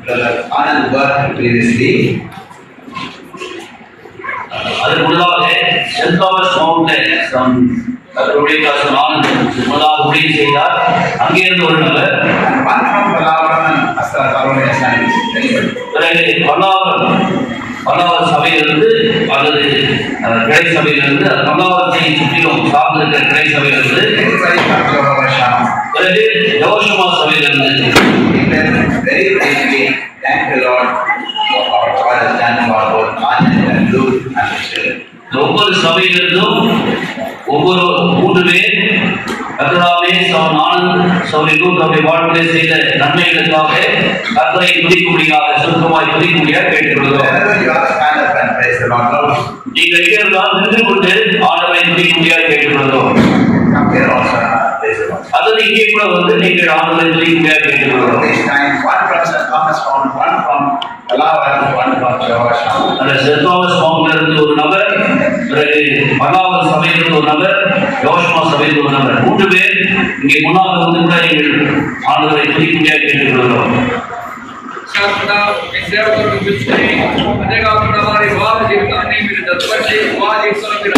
Brother Anand worked previously. அதற்கு முன்னதாக send Thomas மவுண்ட்ல some கத்தருடைய காசம் ஆனந்த் முதலாக ஊழியம் செய்தார் அங்கிருந்து ஒரு நபர் And one from Pallavaram and Astra Karone Islamic. Anybody? பிறகு பல்லாவரம் பல்லாவர சபையிலிருந்து அல்லது அஹ், கிளை சபையிலிருந்து அது பல்லாவரத்தை சுற்றிலும் சார்ந்திருக்கிற கிளை சபையிலிருந்து Anybody from Pallavaram? பிறகு யோசமா சபையிலிருந்து Amen. Very briefly, thank the Lord for our God has done for both Anand and Luke and Michelle. இந்த ஒவ்வொரு சபையிலிருந்தும் ஒவ்வொரு மூன்று பேர் கர்த்தராமே சவன் ஆனந்த் சௌரி லூக் அவருடைய வாழ்க்கையை செய்த நன்மைகளுக்காக கர்த்தரை துதிக்கும்படியாக சுருக்கமாய் துதிக்கும்படியாக கேட்டுக்கொள்கிறோம் Wherever you are, stand up and praise the Lord. Lord, நீங்கள் எங்கே இருந்தாலும் நின்று கொண்டு ஆண்டவரை துதிக்கும்படியாக கேட்டுக்கொள்கிறோம் come here also and praise the Lord. அல்லது இங்கே கூட வந்து நீங்கள் ஆண்டவரை துதிக்கும்படியாக கேட்டுக்கொள்கிறோம் This time, one from St. Thomas Found, one from Pallavaram, one from Pallavaram. அந்த சென்ட் தாமஸ் மவுண்ட்ல இருந்து ஒரு நபர் பிறகு பல்லாவரம் சபையிலிருந்து ஒரு நபர் யோசமா சபையில் ஒரு நபர் மூன்று பேர் இங்கே முன்னாக வந்து கூட நீங்கள் ஆண்டவரை துதிக்கும்படியாக கேட்டுக்கொள்கிறோம் కాకుండా మీ సేవకులను పిలుచుకొని అదే కాకుండా వారి వివాహ జీవితాన్ని మీరు దత్తపరిచి వివాహ జీవితంలో మీరు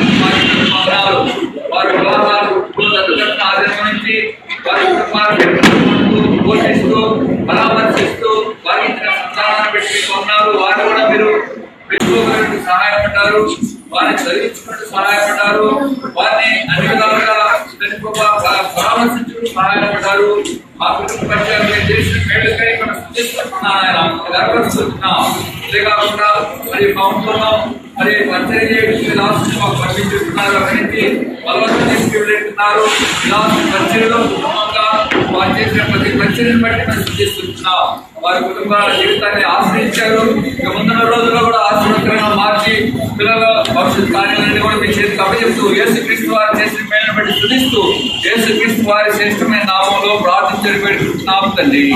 అన్నారు వారి వివాహాలు దత్తగట్టిన ఆదరణ నుంచి వారి కుటుంబాన్ని పెట్టుకుంటూ పోషిస్తూ పరామర్శిస్తూ వారికి ఇచ్చిన సంతానాన్ని పెట్టి మీకు ఉన్నారు వారు కూడా మీరు పెట్టుకోగలిగినట్టు సహాయపడ్డారు వారిని చదివించుకుంటూ సహాయపడ్డారు వారిని అన్ని విధాలుగా పరామర్శించుకుంటూ సహాయపడ్డారు మా కుటుంబ పక్షాలు మీరు చేసిన మేలుకై మనం స్థుతిస్తున్నాం ఆయన గర్వస్తున్నాం అంతే కాకుండా మరి మౌంట్లో మరి పరిచయం చేయడానికి లాస్ట్ మాకు పంపించుతున్నారు అనేది బలవంతం తీసుకెళ్ళుతున్నారు లాస్ట్ పరిచయలో కుటుంబంగా వారు చేసిన ప్రతి పరిచయం బట్టి మనం స్థుతిస్తున్నాం వారి కుటుంబ జీవితాన్ని ఆశ్రయించారు ఇక ముందున్న రోజుల్లో కూడా ఆశ్రమంగా మార్చి పిల్లల భవిష్యత్ కార్యాలన్నీ కూడా మీ చేతికి అప్పచెప్తూ యేసు క్రీస్తు వారు చేసిన మేలు బట్టి స్థుతిస్తూ యేసు క్రీస్తు వారి శ్రేష్టమైన నామంలో ప్రార్థించడం పెట్టుకుంటున్నాం తండ్రి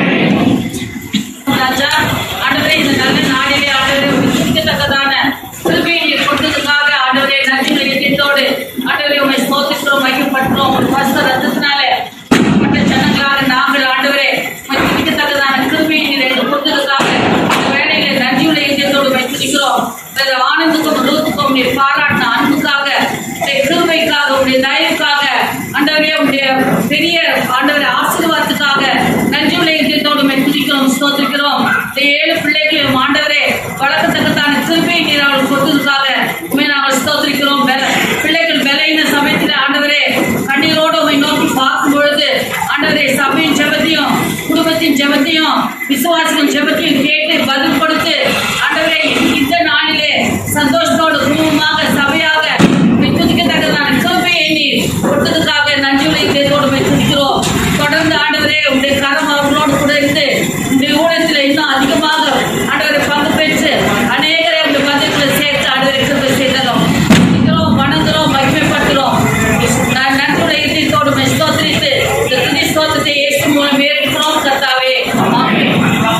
ராஜா ஆண்டவரே இந்த நல்ல நாளிலே ஆண்டவரே விசுத்தக்கதான கிருபையை நீர் கொடுத்ததுக்காக ஆண்டவரே நன்றிகளை எண்ணத்தோடு ஆண்டவரே உண்மை ஸ்தோத்திக்கிறோம் மகிழ்படுத்துறோம் ஒரு பஸ்த ரத்தத்தினால பட்ட ஜனங்களாக நாங்கள் ஆண்டவரே உண்மை துதிக்கத்தக்கதான கிருபையை நீர் எங்களுக்கு கொடுத்ததுக்காக இந்த வேளையிலே நன்றியுள்ள எண்ணத்தோடு உண்மை துதிக்கிறோம் வேற ஆனந்துக்கும் ரூத்துக்கும் நீர் பாராட்டின அன்புக்காக உடைய கிருபைக்காக உடைய தயவுக்காக ஆண்டவரே உடைய பெரிய ஆண்டவரே ஆசீர்வாதத்துக்காக நன்றியுள்ள இதயத்தோடு உம்மை துதிக்கிறோம் ஸ்தோத்திரிக்கிறோம் இந்த ஏழு பிள்ளைகளையும் ஆண்டவரே வழக்கத்தக்கத்தான கிருபையை நீர் அவர்கள் கொடுத்ததுக்காக உண்மை நாங்கள் ஸ்தோத்திரிக்கிறோம் பெல- பிள்ளைகள் பலையின சமயத்தில் ஆண்டவரே கண்ணீரோடு உண்மை நோக்கி பார்க்கும் பொழுது ஆண்டவரே சபையின் ஜெபத்தையும் குடும்பத்தின் ஜெபத்தையும் விசுவாசிகளின் ஜெபத்தையும் கேட்டு பதில் கொடுத்து ஆண்டவரே இந்த நாளிலே சந்தோஷத்தோடு குடும்பமாக சபையாக உம்மை துதிக்கத்தக்கதான கிருபையை நீர் கொடுத்ததுக்காக நன்றியுள்ள இதயத்தோடு உம்மை துதிக்கிறோம் தொடர்ந்து ஆண்டவரே உடைய கரம் அவர்களோடு கூட இருந்து உடைய ஊழத்தில் இன்னும் அதிகமாக ஆண்டவரை பங்கு பெற்று அநேகரை உடைய பதவிகளை சேர்த்து ஆண்டவரை கிருபை செய்ததும் துதிக்கிறோம் வணங்குறோம் மகிமைப்படுத்துகிறோம் நான் நன்றியுடைய இதயத்தோடு உம்மை ஸ்தோத்திரித்து இந்த துதி ஸ்தோத்திரத்தை இயேசு மூலம் ஏற்கிறோம் கர்த்தாவே ஆமென்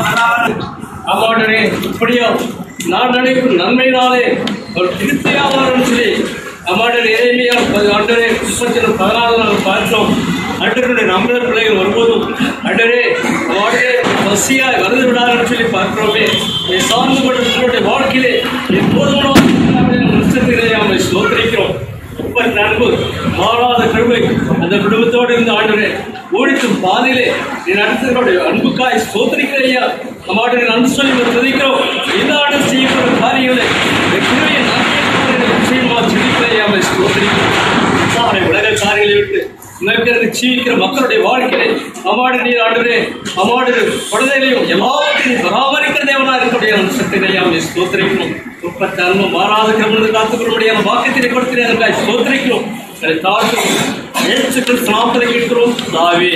அம்மாடனே இப்படியோ நான் நினைக்கும் நன்மையினாலே ஒரு திருப்தியாவாரும் சொல்லி அம்மாடன் இறைமையா அண்டரே முப்பத்தி பதினாலு நாள் பார்த்தோம் அண்டருடைய நம்பர் பிள்ளைகள் வரும்போதும் அண்டரே அம்மாடே பசியாய் வருது விடாதுன்னு சொல்லி பார்க்கிறோமே நீ சார்ந்து கொண்டிருக்கிறவருடைய வாழ்க்கையிலே எப்போதும் நிறுத்தத்திலே அவனை சோதரிக்கிறோம் முப்பத்தி நான்கு மாறாத கிருபை அந்த குடும்பத்தோடு இருந்த ஆண்டவரே ஓடிக்கும் பாதையிலே நீ நடத்துகிறோடைய அன்புக்காய் சோதரிக்கிறையா நம்மாட்டு நன்றி சொல்லி ஒரு துதிக்கிறோம் இந்த ஆண்டு செய்யப்படும் காரியங்களை இந்த கிருபையை நான் நிச்சயமா செழிக்கிறையா அவனை சோதரிக்கிறோம் சாரை உலக காரியங்களை விட்டு உனக்கு ஜீவிக்கிற மக்களுடைய வாழ்க்கையை அம்மாடு நீர் ஆண்டுகிறே அம்மாடு குழந்தைகளையும் எல்லாவற்றையும் பராமரிக்கிற தேவனா இருக்கக்கூடிய அந்த சக்தியை அவனை ஸ்தோத்திரிக்கிறோம் முப்பத்தி அன்பு மாறாத கிரமத்தை காத்துக்கிறோம் வாக்கத்தினை கொடுக்கிறேன் ஸ்தோத்திரிக்கிறோம் அதை தாழ்த்தும் ஏற்றுக்கள் சமாப்தனை கேட்கிறோம் தாவே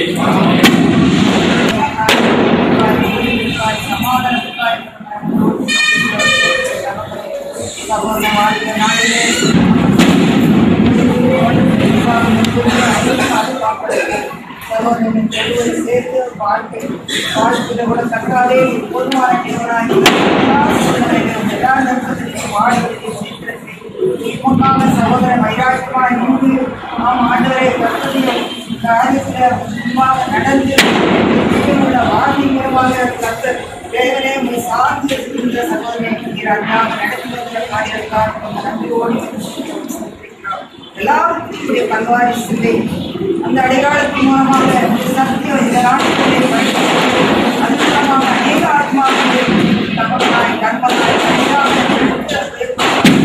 சேர்த்து வாழ்க்கை வாழ்க்கையில கூட கற்றாலே போதுமான தேவனாய் எல்லா நற்பத்திற்கும் வாழ்க்கையை சீக்கிரத்தை முன்னாக சகோதரன் வைராக்கியமாய் நின்று நாம் ஆண்டவரை கற்பதையும் காரியத்தில் முன்பாக நடந்து உள்ள வாதிகரமாக கத்தர் கல்வாரி சிலை அந்த அடையாளத்தின் மூலமாக சத்தியம் இந்த நாட்டிலே படிக்கிறது அது மூலமாக அநேக ஆத்மாக்களை தப்பனாய் கண்மனாய் கனியாக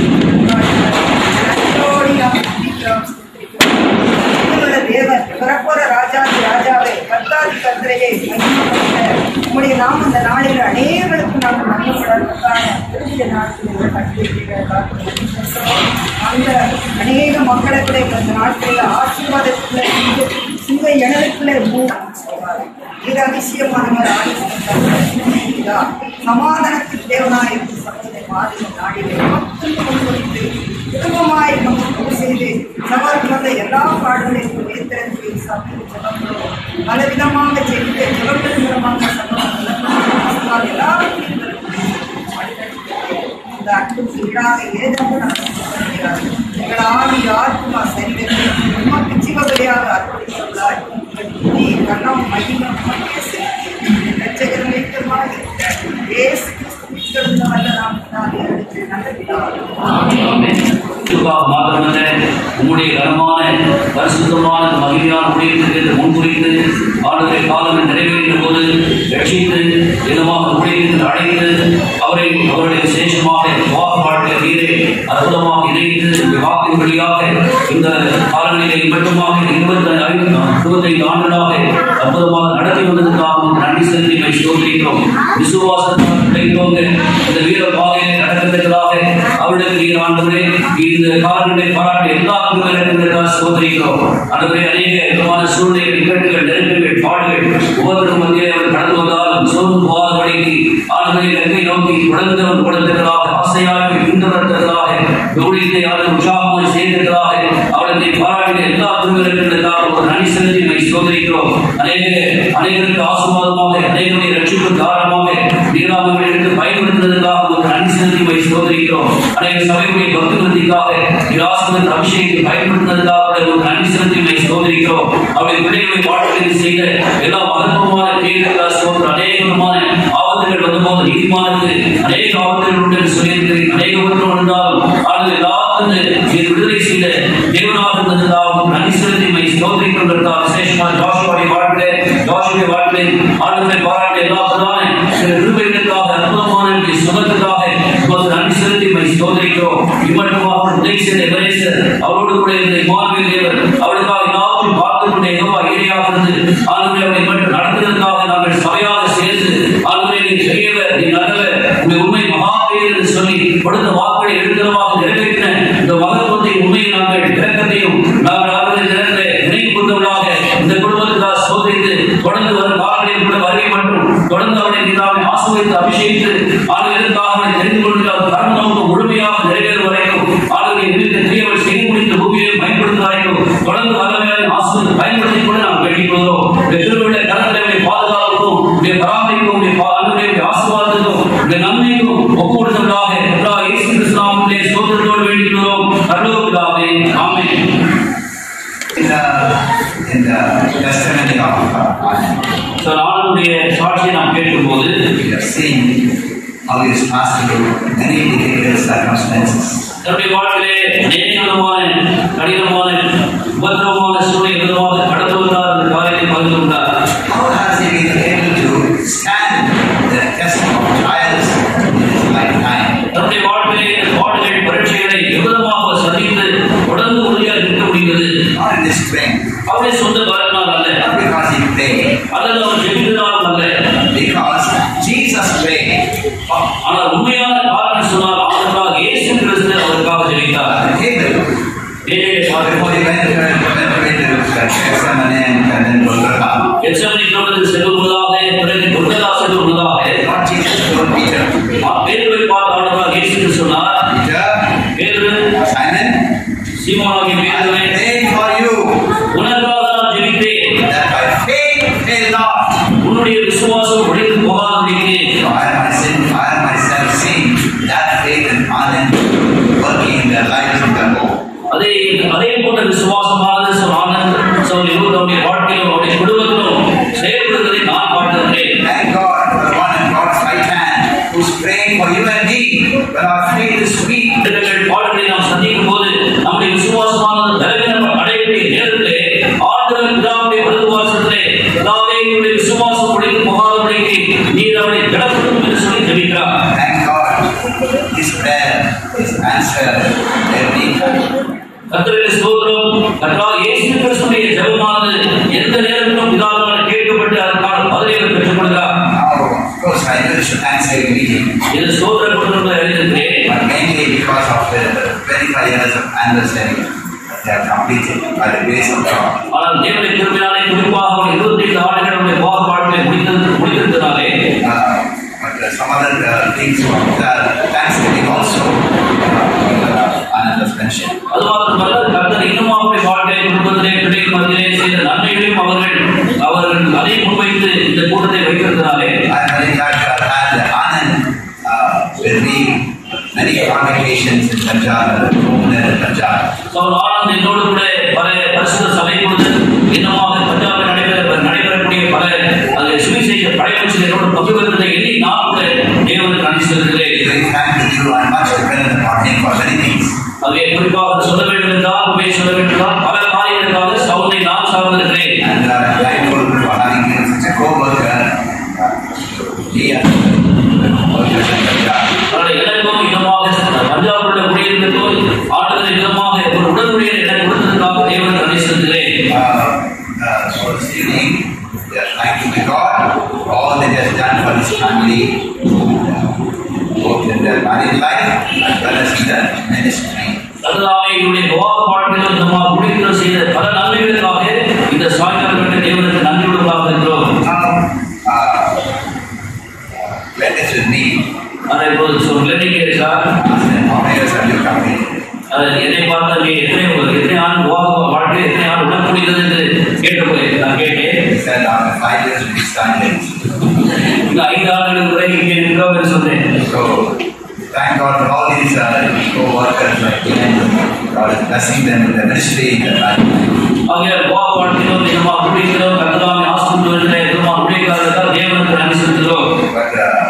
நன்றோடு நாம் துதிக்கிறோம், ஸ்துதிக்கிறோம். உங்களுள்ள தேவன் பிறப்போற ராஜாதி ராஜாவை கர்த்தாதி கர்த்தரையை மகிமைப்படுத்த உம்முடைய நாம் இந்த நாளில் அநேகருக்கு நாம் மகிமைப்படுவதற்கான திரும்பிய நாட்களில் கட்டியிருக்கிறீர்கள் அந்த அநேக மக்களை கூட இந்த நாட்களில் ஆசீர்வாதத்தில் சிங்க எனக்குள்ளே இது அதிசயமானவர் ஆதிதான் சமாதானத்துக்கு தேவனாய் சமத்தை மாதிரி நாடிலே மக்கள் கொண்டு குடும்பமாய் நமக்கு செய்து சவால் வந்த எல்லா பாடங்களையும் உயர்த்திறந்து சமையல் ஜபங்களும் பலவிதமாக செய்து ஜபங்கள் மூலமாக சம்பவம் எல்லாருக்கும் அந்த அன்புக்கு ஈடாக ஏதாவது நமக்கு எங்கள் ஆவி ஆத்மா சரீரத்தை உமக்கு ஜீவபலியாக அர்ப்பணித்துள்ளார் நீ கண்ணம் மகிமம் ரட்சகர் நிமித்தமாக இருக்கிற இயேசு கிறிஸ்து வல்ல நாமத்தினாலே அடுத்து நல்ல பிதாவே. கிறிஸ்துவாக மாத்திரமல்ல உம்முடைய கனமான பரிசுத்தமான மகிமையான ஊழியத்திற்கு முன்குறித்து ஆண்டுகளை காலம் நிறைவேறிய போது ரட்சித்து இதமாக ஊழியத்தில் அழைத்து அவரை அவருடைய விசேஷமாக வாக்கு வாழ்க்கை நீரை அற்புதமாக இணைத்து வாக்கின் வழியாக இந்த காலநிலை மட்டுமாக இருபத்தி ஐந்து இருபத்தைந்து ஆண்டுகளாக அற்புதமாக நடத்தி வந்ததுக்காக உமக்கு நன்றி செலுத்தி மை சோதரிக்கிறோம் விசுவாசத்தால் கிடைத்தோங்க இந்த வீர பாதையை நடக்கிறதுக்காக அவர்களுக்கு நீர் ஆண்டவரே இந்த காலங்களை பாராட்டி எல்லா குழுவினருக்காக சோதரிக்கிறோம் ஆண்டவரே அநேக விதமான சூழ்நிலை நிகழ்வுகள் நெருக்கங்கள் பாடுகள் ஒவ்வொருவரும் மத்தியிலே அவர் கடந்து வந்தாலும் சோர்ந்து போகாதபடிக்கு ஆண்டவரை வெற்றி நோக்கி தொடர்ந்து அவர் கொடுத்திருக்கிறாக ஆசையாக பின்தொடர்ந்ததாக ஊழியத்தை அவர் உற்சாகமாக செய்திருக்கிறாக அவர்களை பாராட்டிய எல்லா குழுவினர்களுக்காக ஒரு நன்றி செலுத்தி மை சோதரிக்கிறோம் அநேக அநேகருக்கு ஆசீர்வாதமாக அநேகருடைய ரட்சிப்பு காரணமாக நீராமல் எடுத்து பயன்படுத்துவதற்காக ஒரு நன்றி செலுத்தி மை சோதரிக்கிறோம் அநேக சபையுடைய பக்திவத்திற்காக நிராசனத்தின் அபிஷேகத்தை பயன்படுத்துவதற்காக ஒரு நன்றி செலுத்தி மை சோதரிக்கிறோம் அவருடைய பிள்ளைகளை வாழ்க்கையில் செய்த எல்லா மகத்துவமான கேள்விகளாக சோதர அநேகமான ஆபத்துகள் வந்தபோது நீதிமானுக்கு அநேக ஆபத்துகள் உண்டு என்று சொல்லியிருக்கிறேன் அநேக ஒன்று இருந்தாலும் ஆனால் எல்லாத்திலிருந்து நீர் விடுதலை செய்த தேவனாக இருந்ததற்காக நன்றி செலுத்தி மை சோதரிக்கிறதற்காக விசேஷமாக ஜாஷுவாடைய வாழ்க்கை ஜாஷுடைய வாழ்க்கை ஆளுநரை பாராட்டு எல்லா பிரதான நிருபைகளுக்காக அற்புதமான இந்த சுகத்துக்காக உமக்கு நன்றி செலுத்தி மை சோதரிக்கிறோம் இம்மட்டுமாக உதவி செய்த எவரேசர் அவரோடு கூட இருந்த இமானுவேல் தேவர் அவளுக்காக எல்லாத்தையும் பார்த்துக் கொண்ட எகோவா ஏரியாக இருந்து ஆளுநரை அவரை மட்டும் நடத்துவதற்காக நாங்கள் சபையாக சேர்ந்து ஆளுநரை நீ பெரியவர் நீ நல்லவர் உங்களுடைய உண்மை மகாபெரியர் என்று சொல்லி கொடுத்த வாக்குகளை எழுதமாக நிறைவேற்றின இந்த மகத்துவத்தை உண்மையை நாங்கள் இறக்கத்தையும் நாங்கள் அவர்களை நிறந்த நினைவு கொண்டவர்களாக இந்த குடும்பத்துக்காக சோதரித்து தொடர்ந்து வரும் காலங்களில் கூட வருகை மற்றும் தொடர்ந்து அவரை நீதாவை ஆசிரியத்து அபிஷேகித்து ஆளுநருக்காக அவரை தெரிந்து கொண்டு அவர் கர்ம நமக்கு முழுமையாக நிறைவேறும் வரைக்கும் ஆளுநரை எதிர்த்து பெரியவர் செய்து முடித்த பூமியை பயன்படுத்துவதாயும் தொடர்ந்து வல்லமையாக ஆசிரியர் பயன்படுத்திக் கொண்டு நாம் வேண்டிக் கொள்கிறோம் இந்த திருவிழா கலந்தவை பாதுகாப்புக்கும் உடைய பராமரிப்பும் உடைய பா- ஆளுநருடைய ஆசீர்வாதத்துக்கும் உடைய நன்மைக்கும் ஒப்புக்கொடுத்தவர்களாக எல்லா இயேசு கிறிஸ்துவிலே சோதரத்தோடு வேண்டிக் கொள்கிறோம் பரலோகப்பிதாவே ஆமென் In the, in the testimony of God, So, ஆண்டவருடைய சாட்சியை நாம் கேட்கும்போது we have seen how he has passed through many difficult circumstances. தன்னுடைய வாழ்விலே அநேக விதமான கடினமான உபத்திரவமான சூழ்நிலை விதமாக கடந்து வந்தார் என்ற காரியத்தை பகிர்ந்து கொண்டார் How has he been able to stand the test of trials in his lifetime? தன்னுடைய வாழ்விலே பாடுகள் பரீட்சைகளை எவ்விதமாக சந்தித்து தொடர்ந்து உறுதியாக நிற்க முடிந்தது Not in his strength, அவருடைய சொந்த பலனால் அல்ல not because he prayed, அல்லது அவர் ஜெபித்ததாலும் அல்ல because Jesus prayed. ஆனால் உண்மையான காரணம் சொன்னால் அவருக்காக இயேசு கிறிஸ்து அவருக்காக ஜெபித்தார் David, ஏழேழு before பாடல் he went to went to Gethsemane and then Golgotha, எச்சமணி தொடர்ந்து செல்வதாக பிறகு துர்கதா செல்வதாக Lord Jesus told Peter, பேருவை பார்த்து ஆண்டவராக இயேசு கிறிஸ்து சொன்னார் Peter, பேரு Simon, சீமானாகிய I பேதுருவே prayed for you உனக்காக நான் ஜெபித்தேன் that by faith fail not. உன்னுடைய விசுவாசம் ஒழிந்து போகாதபடிக்கு I myself, I myself seen that faith and ardent working in their lives in the Lord. அதே அதே போன்ற விசுவாசமானது சொல் ஆனந்த் சொல் இவருடைய வாழ்க்கையிலும் அவருடைய குடும்பத்திலும் செயல்படுவதை நான் பார்க்கிறேன் Thank God for the one in God's right hand who's praying for you and me when our faith is weak. இடர்கள் பாடுகளை நாம் சந்திக்கும் போது நம்முடைய விசுவாசமானது பலவீனம் அடையக்கூடிய என்னுடைய விசுவாசம் ஒழிந்து போகாதபடிக்கு நீர் அவனை திடப்படுத்தும் என்று சொல்லி ஜெபிக்கிறார் Thank God. His prayer is answered every time. கர்த்தருடைய ஸ்தோத்திரம் கர்த்தராகிய இயேசு கிறிஸ்துவின் ஜெபமானது எந்த நேரத்திலும் பிதாவினால் கேட்கப்பட்டு அதற்கான பதிலை அவர் பெற்றுக் கொடுக்கிறார் Now, of course, I know you should answer immediately, இது ஸ்தோத்திரம் கொடுத்திருப்பதை அறிந்திருக்கிறேன் but mainly because of the 25 years of understanding that they are completed by the grace of God. ஆனால் தேவனுடைய திரும்பினாலே குறிப்பாக அவர் இருபத்தி ஐந்து ஆண்டுகளுடைய போக வாழ்க்கையை முடித்தது முடித்திருந்தனாலே Uh, but uh, some other uh, things from the Thanksgiving also, uh, Anand has mentioned. அது மாத்திரமல்ல கர்த்தர் இன்னும் அவருடைய வாழ்க்கையை குடும்பத்திலே பிள்ளைகள் மத்தியிலே செய்த நன்மைகளையும் அவர்கள் அவர்கள் அதை முன்வைத்து இந்த கூட்டத்தை வைத்திருந்தனாலே I am very glad to have had Anand uh, with me many convocations in Punjab and Pune and Punjab. அவர் ஆனந்த் என்னோடு கூட பல பரிசுத்த சபை கொடுத்து இன்னமாக பஞ்சாபில் நடைபெற நடைபெறக்கூடிய பல அது சுவிசேஷ படையமைச்சர் என்னோடு பங்கு பெறுவதை எண்ணி நான் கூட தேவனுக்கு நன்றி செலுத்துகிறேன் Very thank you. I am much dependent upon him for many things. அதை குறிப்பாக சொல்ல வேண்டும் என்றால் உண்மையை சொல்ல வேண்டும் என்றால் பல காரியங்களுக்காக சவுண்டை நான் சார்ந்திருக்கிறேன் And uh, I'm thankful for having him such a co-worker. Uh, he and workers in Punjab. அதனுடைய எனக்கும் இதமாக பஞ்சாபுடைய குடியிருக்கும் ஆண்டுகளின் விதமாக ஒரு உடன்படியை எனக்கு கொடுத்ததற்காக தேவனுக்கு நன்றி செலுத்துகிறேன் Uh, uh, so this evening, we are thanking to God for all that He has done for His family, uh, both in their married life as well as in their ministry. அதுதாமே என்னுடைய விவாத வாழ்க்கையிலும் நம்ம முடிக்கிற செய்த பல நன்மைகளுக்காக இந்த சாயங்காலம் வேண்டிய தேவனுக்கு நன்றி உள்ளதாக இருக்கிறோம் Now, uh, let us with me. அதை இப்போது சொல் கிளினிக் இருக்கிறார் Ask them, how many years have you come here? அது என்னை பார்த்தா நீ எத்தனை எத்தனை ஆண்டு விவாத வாழ்க்கை எத்தனை ஆண்டு உடன்படுகிறது என்று கேட்ட போய் நான் கேட்டேன் He said, after five years we started. இந்த ஐந்து ஆண்டுகளுக்கு பிறகு இங்கே இருக்கிறோம் என்று சொன்னேன் So, thank God for all these uh, co-workers like him. God is blessing them with the ministry in their life. ஆகிய விவாத வாழ்க்கையிலும் தினமா குடிக்கிறோம் கத்தலாமை ஆசிரியர் தினமா குடிக்கிறார்கள் தேவனுக்கு நன்றி செலுத்துகிறோம் But, uh,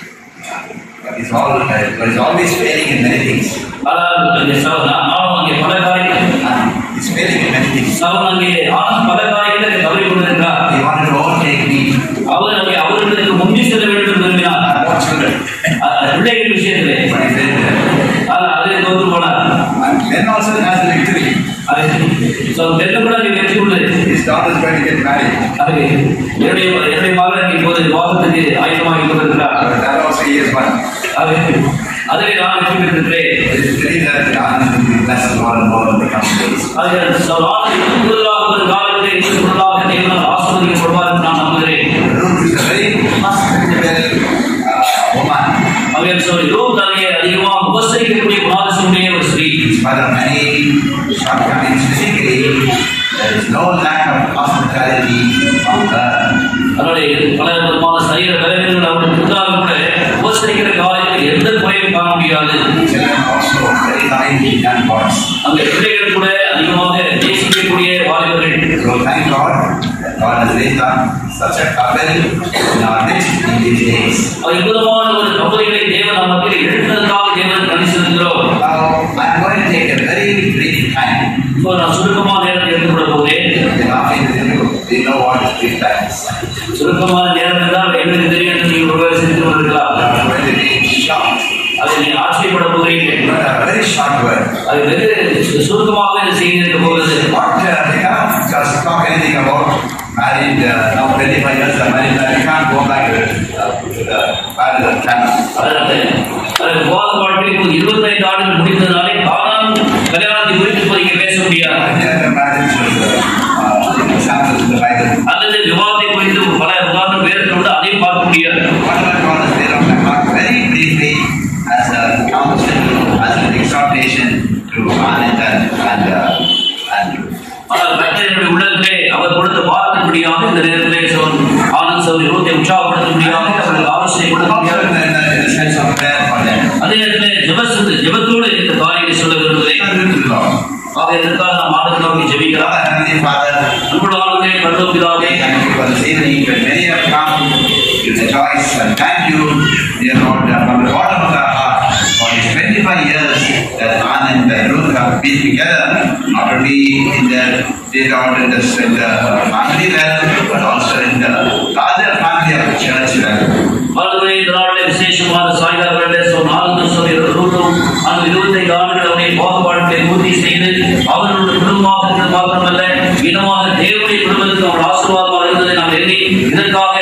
but he's, all, uh, but he's always failing in many things. ஆனால் இந்த சவ- நான் நானும் அங்கே பல காரியங்கள் And he's failing in many things. அவன் அங்கே ஆனந்த் பல காரியங்களை தவறி கொண்டிருக்கிறார் He wanted to overtake me. அவர் அங்கே அவர்களுக்கு முந்தி செல்ல வேண்டும் என்று விரும்பினார் I have more children. அஹ் பிள்ளைகள் விஷயத்திலே But he failed there. ஆனால் அதை தோற்று போனார் And then also has the victory. அது so தெல்ல கூட அதை வெற்றி கொண்டது His daughter is going to get married. அது என்னுடைய என்னுடைய மகன் இப்போது விவாதத்துக்கு ஆயத்தமாகி கொண்டிருக்கிறார் But that also he has won. அது அதிலே நான் வெற்றி பெற்றிருக்கிறேன் It is very that the Anand will be blessed more and more in the coming days. அது நாள் இன்னும் கூடுதலாக ஒரு காலத்திலே இன்னும் கூடுதலாக தேவனால் ஆசிர்வதிக்கப்படுவார் என்று நான் நம்புகிறேன் Ruth is a very hospitable uh, woman. அவர் சொல்லி ரோத் அங்கே அதிகமாக உபசரிக்கக்கூடிய குணாதிசமுடைய ஒரு Sri In spite of many shortcomings physically, there is no lack of hospitality from her. அதனுடைய பல விதமான சரீர பலவீனங்கள் அவருக்கு இருந்தாலும் கூட உபசரிக்கிற காலத்தில் எந்த குறையும் காண முடியாது Children also very loving young boys. அந்த பிள்ளைகள் கூட அதிகமாக நேசிக்கக்கூடிய வாலிபர்கள் So thank God that God has raised up such a couple in our midst in these days. அது அற்புதமான ஒரு தம்பதிகளை தேவன் நம்ம மத்தியில் எழுந்ததற்காக தேவன் நன்றி செலுத்துகிறோம் Now I'm going to take a very brief time. இப்போ நான் சுருக்கமான நேரத்தை எடுத்துக்கொள்ள போகிறேன் You're laughing with you. We know what is brief time is. சுருக்கமான நேரம் என்றால் எங்களுக்கு தெரியும் என்று நீங்கள் ஒருவேளை சிரித்து கொண்டிருக்கலாம் I'm going to be short. அதை நீ ஆச்சரியப்பட போகிறீர்கள் But a very short word. அது வெகு சு- சுருக்கமாக இந்த செய்தி இருக்க போகிறது What uh, we cannot just talk anything about married uh, now 25 years are married, but we can't go back to, uh, to the parallel channel. அதனால அது விவாத வாழ்க்கையில் இப்போ இருபத்தைந்து ஆண்டுகள் முடிந்ததுனாலே காணாம கல்யாணத்தை குறித்து இப்போ இங்கே பேச முடியாது Any other marriage with uh, uh, examples in the Bible. அல்லது விவாதத்தை குறித்து பல உதாரணம் வேறு கூட அதையும் பார்க்க முடியாது Whatever God has laid on my heart, very briefly, as a counsel, as an exhortation to Anand and, and, uh, and ஆனால் கர்த்தருடைய உள்ளத்திலே அவர் கொடுத்த வார்த்தைப்படியாக இந்த நேரத்திலே சொல் ஆனந்த் சௌரி இருபத்தை உற்சாகப்படுத்தும்படியாக அவர்களுக்கு ஆலோசனை also கொடுக்க in the, in the sense of prayer for them. அதே நேரத்தில் ஜெபசத்து ஜெபத்தோடு இந்த காரியத்தை சொல்ல விரும்புகிறேன் Turn to the Lord. ஆக இதற்காக நாம் ஆண்டவரை நோக்கி ஜெபிக்கலாம் God, Heavenly Father, அன்புள்ள ஆளுநரே பரலோபிதாவே Thank you for this evening when many have come to rejoice and thank you, dear Lord, uh, from the bottom of our heart for these 25 years that Anand and Ruth have been together, not only in their, dear Lord, in the, in the family level, but also in the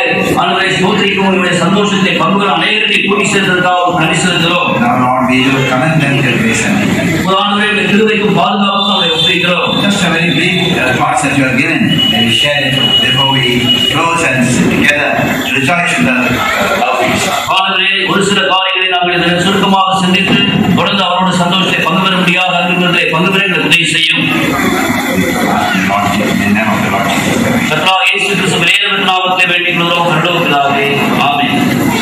ஆண்டவரை ஸ்தோத்திரிக்கும் உங்களுடைய சந்தோஷத்தை பங்குகள் அனைவருடைய கூட்டி சேர்ந்ததற்காக நன்றி செலுத்துகிறோம் Now, Lord, we will commend them to grace and ஆண்டவரை உடைய கிருபைக்கும் பாதுகாப்புக்கும் அவரை ஒப்புகிறோம் Just a very brief uh, thoughts that you are given, and we share it before we close and sit together to rejoice in the uh, outreach. ஆண்டவரே ஒரு சில காரியங்களை நாங்கள் இதில் சுருக்கமாக சிந்தித்து தொடர்ந்து அவரோட சந்தோஷத்தை பங்கு பெற முடியாத அன்புகளை பங்கு பெற எங்களுக்கு உதவி செய்யும் Lord, in the name of the Lord Jesus Christ. கர்த்தா இயேசு கிறிஸ்து வேறு நாமத்தை வேண்டிக் கொள்கிறோம் கருடவுக்களாகவே ஆமென்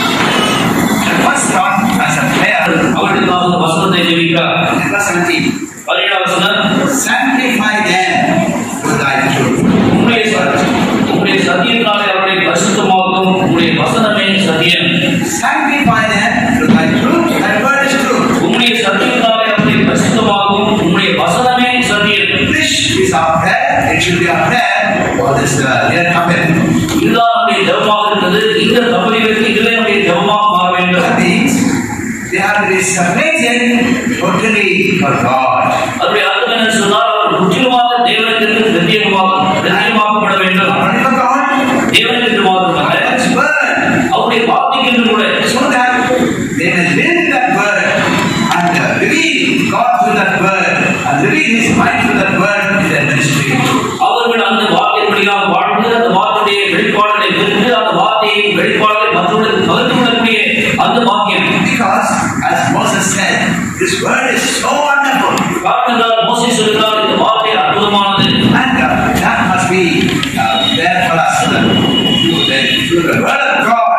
The first thought as a prayer, அவருக்கு நாம் இந்த வசனத்தை ஜெபிக்க verse 17. பதினேழாம் வசனம் Sanctify them to thy truth. உம்முடைய ச- உம்முடைய சத்தியத்தினாலே அவர்களை பரிசுத்தமாக்கும் உம்முடைய வசனமே சத்தியம் Sanctify them to thy truth. That word is truth. உம்முடைய சத்தியத்தினாலே அவர்களை பரிசுத்தமாக்கும் உம்முடைய வசனமே சத்தியம் This is our prayer. It should be our prayer for this uh, year coming. இதுதான் நம்முடைய ஜெபமாக இருந்தது இந்த தம்பதிகளுக்கு இதுவே நம்முடைய ஜெபமாக மாற வேண்டும் That means they have to be separated totally for God. அதனுடைய அர்த்தம் என்ன சொன்னால் அவர் முற்றிலுமாக தேவனுக்கு பிரத்யேகமாக பிரத்யேகமாக்கப்பட வேண்டும் Not only for God, தேவனுக்கு மாத்திரமல்ல God's word. அவருடைய வார்த்தைக்கு கூட so that they may live that word and uh, reveal God through that word and reveal His mind through that word in their ministry. அவர்கள் அந்த வார்த்தைப்படியாக வாழ்ந்து அந்த வார்த்தையுடைய வெளிப்பாடுகளை பெற்று அந்த வார்த்தையை வெளிப்பாடுகளை மற்றவர்களுக்கு பகிர்ந்து கொள்ளக்கூடிய அந்த வாக்கியம் Because, as Moses said, this word is so wonderful காரணம் என்றால் மோசே சொல்கிறார் இந்த வார்த்தை அற்புதமானது and uh, that must be uh, there for us uh, through, the, through the word of God.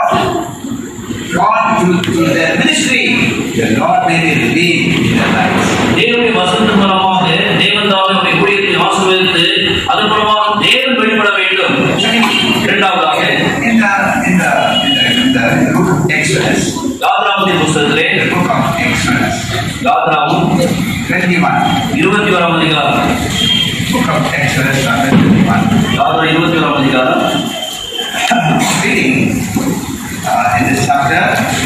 God through, through their ministry, the Lord may be revealed in their lives. தேவனுடைய வசந்த மூலமாக தேவன் தாமே அவருடைய ஊழியத்தை ஆசீர்வதித்து அதன் மூலமாக தேவன் வெளிப்பட வேண்டும் இரண்டாவதாக In the, in the, in the, in the, in the book of Exodus, யாத்ராமத்தின் புஸ்தகத்திலே the book of Exodus, யாத்ராவும் 21. இருபத்தி ஓராம் அதிகாரம் Book of Exodus, chapter 21. Yatra இருபத்தி ஓராம் அதிகாரம் Reading uh, in this chapter,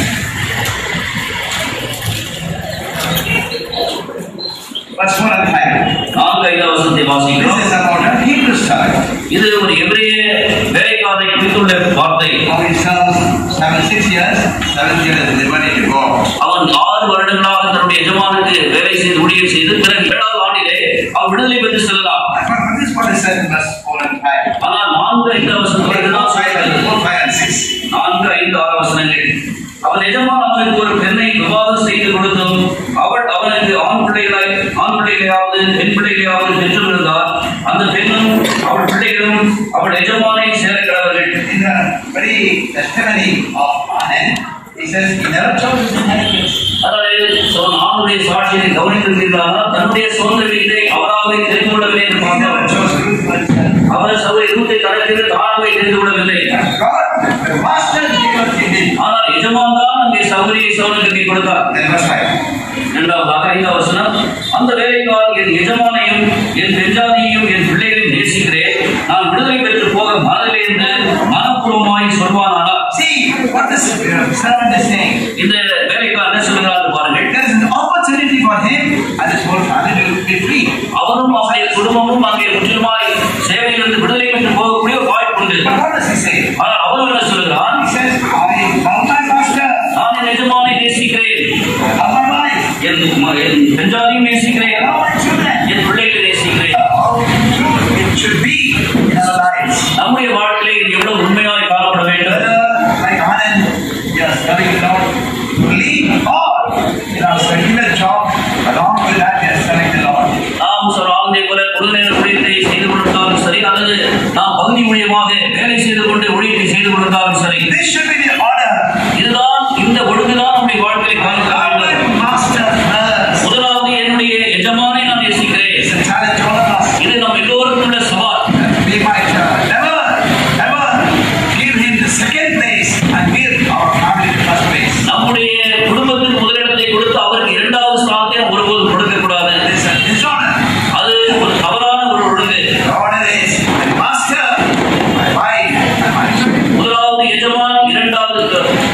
verse 4 and 5. நான்கு ஐந்தாம் வசனத்தை This வாசிக்கிறோம் is about a Hebrew child இது ஒரு எபிரேய வேலைக்காரை குறித்துள்ள வார்த்தை how he serves seven, six years, seventh year is liberty to go. அவன் ஆறு வருடங்களாக தன்னுடைய எஜமானுக்கு வேலை செய்து ஊழியம் செய்து பிறகு ஏழாவது ஆண்டிலே அவன் விடுதலை பெற்று செல்லலாம் But but this is what is said in verse 4 and 5. ஆனால் நான்கு ஐந்து வசனங்கள் இதுதான் 4, 5, சொல்கிறது. 4, 5 and 6. நான்கு ஐந்து ஆறு வசனங்கள் அவன் எஜமான் அவனுக்கு ஒரு பெண்ணை விவாதம் செய்து கொடுத்தும் அவள் அவனுக்கு ஆண் பிள்ளைகளை ஆண் பிள்ளைகளையாவது பெண் பிள்ளைகளையாவது பெற்றிருந்தால் அந்த பெண்ணும் அவள் பிள்ளைகளும் அவள் எஜமானை சேர கிடவர்கள் In the very testimony of Anand, he says he never chose his inheritance. அதாவது சொன்ன ஆணுடைய சாட்சியை கவனித்திருக்கிறார்கள் தன்னுடைய சொந்த வீட்டை அவராகவே தெரிந்து கொள்ளவில்லை என்று He never பார்த்தோம் chose Ruth for himself. அவர் சகோதரி ரூத்தை தனக்கு தானாகவே தெரிந்து கொள்ளவில்லை God, the master gave us to him. ஆனால் எஜமான் தான் அங்கே சௌகரியை சௌரனுக்கு கொடுத்தார் Then verse 5. இரண்டாவதாக ஐந்தாவது வசனம் அந்த வேலைக்கால் என் எஜமானையும் என் பெஞ்சாதியையும் என் பிள்ளைகளையும் நேசிக்கிறேன் நான் விடுதலை பெற்று போக மனதிலே இருந்து மனப்பூர்வமாய் சொல்வானானால் See what this uh, servant is saying. இந்த வேலைக்கால் என்ன சொல்கிறார் பாருங்கள் There is an opportunity for him and his whole family to be free. அவரும் அவருடைய குடும்பமும் அங்கே முற்றிலுமாய் சேவையிலிருந்து விடுதலை பெற்று போகக்கூடிய ஒரு வாய்ப்பு உண்டு But what does he say? ஆனால் அவரும் என்ன சொல்கிறான் He says, I love my master, நான் என் எஜமானை நேசிக்கிறேன் I love my wife, என் ம- என் பெஞ்சாதியும் I நேசிக்கிறேன் love my children. என் பிள்ளைகளை நேசிக்கிறேன் How true it should be in our lives. நம்முடைய வாழ்க்கையிலே இது எவ்வளவு உண்மையாய் காணப்பட வேண்டும் Whether, like Anand, we are serving the Lord fully or in our secular job, along with that we are serving the Lord. நாம் சொன்ன ஆந்தை போல பொழுதுநேர ஊழியத்தை செய்து கொண்டிருந்தாலும் சரி அல்லது நாம் பகுதி மூலியமாக வேலை செய்து கொண்டு ஊழியத்தை செய்து கொண்டிருந்தாலும் சரி This should be the order. இதுதான் இந்த ஒழுங்குதான் நம்முடைய வாழ்க்கையை காண்பிக்க Love வேண்டும் my master first. முதலாவது என்னுடைய எஜமானை நான் நேசிக்கிறேன் It's a challenge to all of us. இது நம் எல்லோருக்கும் உள்ள சவால் We might uh, never, never give him the second place and give our family the first place. நம்முடைய குடும்பத்துக்கு முதலிடத்தை கொடுத்து அவருக்கு இரண்டாவது ஸ்தானத்தை நாம் ஒருபோதும் கொடுக்க கூடாது It's a dishonor. அது ஒரு தவறான ஒரு ஒழுங்கு The order is my master, my wife, and my children. முதலாவது எஜமான் இரண்டாவது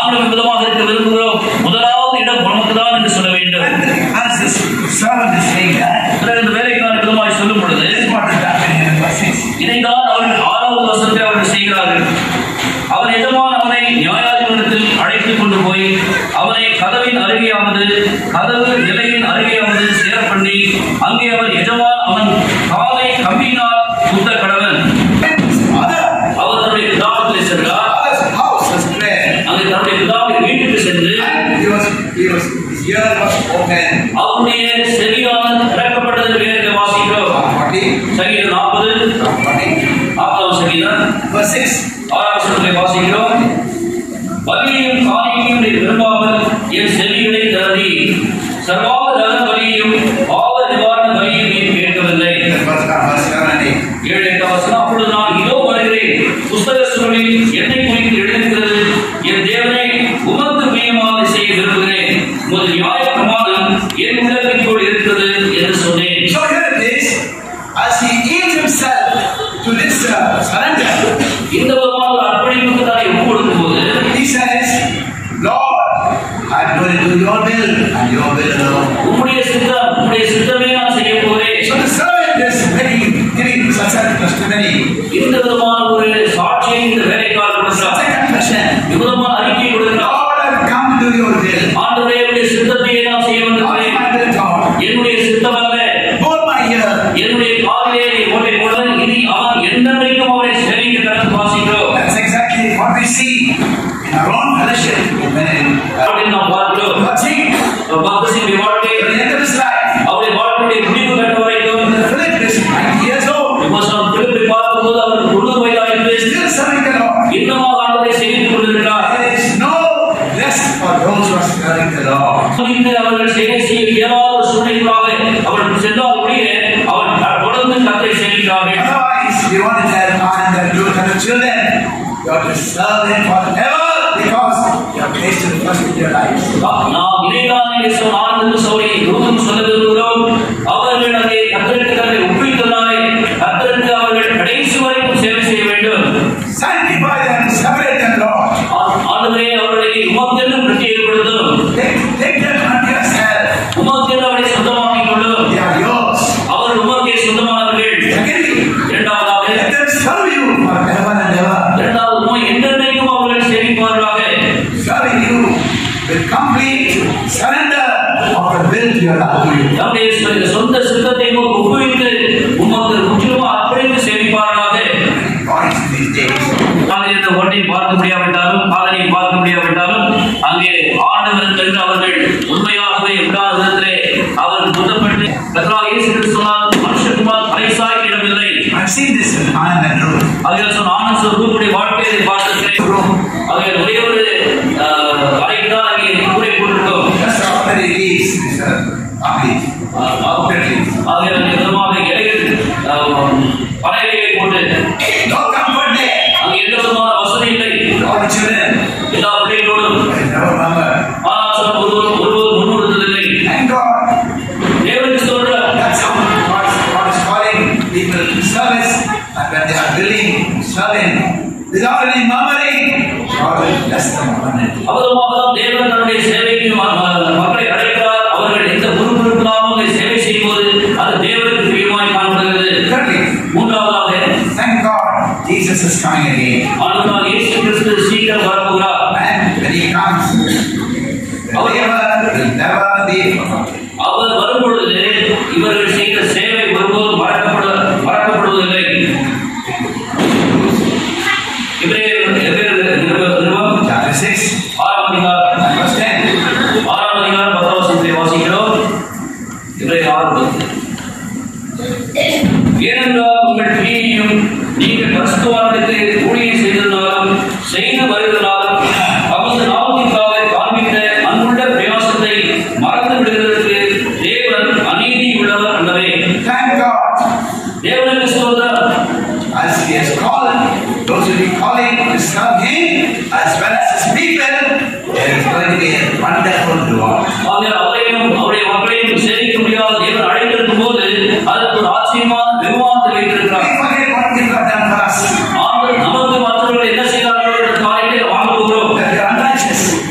நாங்களும் விதமாக இருக்க விரும்புகிறோம் முதலாவது இடம் உனக்கு தான் என்று சொல்ல வேண்டும் And as this servant is saying that, பிறகு இந்த வேலைக்கான விதமாய் சொல்லும் பொழுது this is what is happening in verse 6. இதைதான் அவர்கள் ஆறாவது வருஷத்தை அவர்கள் செய்கிறார்கள் அவன் எஜமான் அவனை நியாயாதிபதியில் அழைத்துக் கொண்டு போய் அவனை கதவின் அருகேயாவது கதவு நிலையின் அருகேயாவது சேர பண்ணி அங்கே அவன் எஜமான் அவன் காலை கம்பியினால் குத்த கடவன் His mother, அவர் தன்னுடைய பிதாவத்தில் சென்றார் father's house was prayer. அங்கே தன்னுடைய பிதாவின் வீட்டுக்கு சென்று And he was, he was, his ear was open. அவனுடைய செவியால் திறக்கப்பட்டது வேறு வாசிக்கிறோம் Psalm 40, சங்கீதம் நாற்பது Psalm 40, நாற்பதாம் சங்கீதம் verse 6. ஆறாம் வசனத்திலே வாசிக்கிறோம் பலியையும் காணிக்கையும் நீ விரும்பாமல் என் செவிகளை தருதி சர்வாக தகன பலியையும் பாவ நிவாரண பலியையும் நீ கேட்கவில்லை Verse, verse 7 and 8. ஏழு எட்டாம் வசனம் அப்பொழுது நான் இதோ வருகிறேன் புஸ்தக சுருளில் என்னை குறித்து எழுதியிருக்கிறது என் தேவனை உமக்கு பிரியமாக செய்ய விரும்புகிறேன் உமது நியாய பிரமாணம் என் உள்ளத்திற்குள் இருக்கிறது என்று சொன்னேன் So here it is, as he yields himself to this uh, surrender, இந்த விதமான ஒரு அர்ப்பணிப்புக்கு தான் ஒப்பு கொடுக்கும் போது he says, Lord, I'm going to do your will and your will alone. உம்முடைய சித்தம் உம்முடைய சித்தமே நான் செய்ய போகிறேன் So the servant is very, giving such a testimony, இந்த விதமான ஒரு சாட்சியை இந்த வேலைக்காரர் கொடுக்கிறார் such a confession. விதமான அறிக்கை கொடுக்கிறார் Lord, I've come to do your will. ஆண்டவரே உடைய சித்தத்தையே நான் செய்ய Not வந்திருக்கிறேன் my will, God. என்னுடைய சித்தம் அல்ல Hold my ear. என்னுடைய காலிலே நீ ஓட்டை போட இனி அவன் என்றென்றைக்கும் அவரை சேமிக்க கடந்து வாசிக்கிறோம் That's exactly what we see in our own fellowship. When அப்படின்னு நாம் பார்க்கிறோம் watching பக்தசிங்க வாழ்க்கை at the end of his life, அவருடைய வாழ்க்கையுடைய முடிவு கட்ட வரைக்கும் Philip is 90 years old, விமர்சனம் திருப்பி பார்க்கும்போது அவர் தொண்ணூறு வயதாயிற்று still serving the Lord. இன்னமும் ஆண்டவரை சேமித்துக் கொண்டிருக்கிறார் There is no rest for those who are serving the Lord. முடிந்து அவர்கள் சேவை செய்ய இயலாத ஒரு சூழ்நிலைகளாக அவர்கள் சென்றால் ஒழிய அவர் தொடர்ந்து கத்தை சேமிக்கிறார்கள் Otherwise, we want to tell and the youth and the children, you have to serve Him forever because you have placed Him first in your lives. நாம் இணைதான் இயேசு ஆனந்த சௌரி ரூபம் சொல்ல விரும்புகிறோம் அவர்கள் அதை கத்தருக்கு தன்னை ஒப்பித்தனாய் கத்தருக்கு அவர்கள் கடைசி வரைக்கும் சேவை செய்ய வேண்டும் Sanctify them, separate them, Lord. ஆ- ஆண்டவரே அவர்களை உமக்கென்று பிரத்யேகப்படுத்தும் Take, take them unto yourself. உமக்கென்று அவரை சொந்தமாக்கிக் கொள்ளும் They are yours. அவர் உமக்கே சொந்தமானவர்கள் Secondly, இரண்டாவதாக let them serve you forever and ever. இரண்டாவது நோய் என்றென்றைக்கும் அவர்கள் சேமிப்பார்களாக Serving you with complete surrender of the will to your love to you. தம்முடைய சொ- சொந்த சித்தத்தை உமக்கு ஒப்புவித்து உமக்கு முற்றிலுமாக அர்ப்பணித்து சேமிப்பார்களாக Boys in these days. நாங்கள் இந்த ஒன்றை பார்க்க முடியாவிட்டாலும் காதலை பார்க்க முடியாவிட்டாலும் அங்கே ஆண்டவருக்கு என்று அவர்கள் உண்மையாகவே விடாத விதத்திலே அவர் புத்தப்பட்டு கத்ரா இயேசு கிறிஸ்து சொன்னார் மனுஷகுமார் பரிசாய் இடமில்லை I've seen this in Anand and Ruth. அதில் சொன்ன ஆனந்த் ரூபுடைய வாழ்க்கையை பார்த்திருக்கிறேன் அதில் ஒரே ஒரு ஆஹ், அறைக்கு தான் அங்கே கூரை போட்டிருக்கோம் Just after he leaves, Mr. Ahmed, after he leaves. அதில் அந்த விதமாக இலைகள் ஆஹ், பனை இலைகளை போட்டு No comfort there. அங்கே எந்த விதமான வசதி இல்லை All the children, எல்லா பிள்ளைகளோடும் I never remember. ஆனால் சொன்ன ஒருவர் ஒருவர் முன்னிறுத்ததில்லை Thank God. தேவனுக்கு சொல்ற That's how God is, God is calling people to service. And when they are willing to serve Him without any murmuring, God will bless them abundantly. அவதமாக தான் தேவன் தன்னுடைய சேவைக்கு ம- ம- மக்களை அழைக்கிறார் அவர்கள் எந்த முறுமுறுப்பில்லாமல் அதை சேவை செய்யும்போது அது தேவனுக்கு பிரியமாய் காணப்படுகிறது Thirdly, மூன்றாவதாக thank God Jesus is coming again. ஆண்டவராக இயேசு கிறிஸ்து சீக்கிரம் வரப்போகிறார் And when He comes, the labor will never be forgotten. அவர் வரும்பொழுது இவர்கள் செய்த சேவை ஒருபோதும் மறக்கப்பட மறக்கப்படுவதில்லை எபிரேயர் எபிரேயர் நிருப- நிருபம் Chapter 6, ஆறாம் அதிகாரம் and verse 10. ஆறாம் அதிகாரம் பத்தாம் வசனத்தை வாசிக்கிறோம் எபிரேயர் ஆறு பத்து ஏனென்றால் உங்கள் கிரியையும் நீங்கள் கிறிஸ்துவானிடத்தை ஊழியம் செய்ததினாலும் செய்து வருவதனாலும் அவரது நாமத்திற்காக காண்பித்த அன்புள்ள பிரயாசத்தை மறந்து விடுவதற்கு தேவன் அநீதி உள்ளவர் அல்லவே Thank God. தேவனுக்கு ஸ்தோத்திரம் As He has called those who be calling to serve Him as well as His people, there is going to be a wonderful reward. ஆகையால் அவரையும் அவருடைய மக்களையும் சேமிக்க முடியாத தேவன் அழைத்திருக்கும் போது அதற்கு ஒரு ஆச்சரியமான வெகுமானத்தை We வைத்திருக்கிறார் forget what people have done for us. ஆண்டவர் நமக்கு மற்றவர்கள் என்ன செய்தார்களோ என்ற காரியத்தை வாங்க போகிறோம் That we are unrighteous.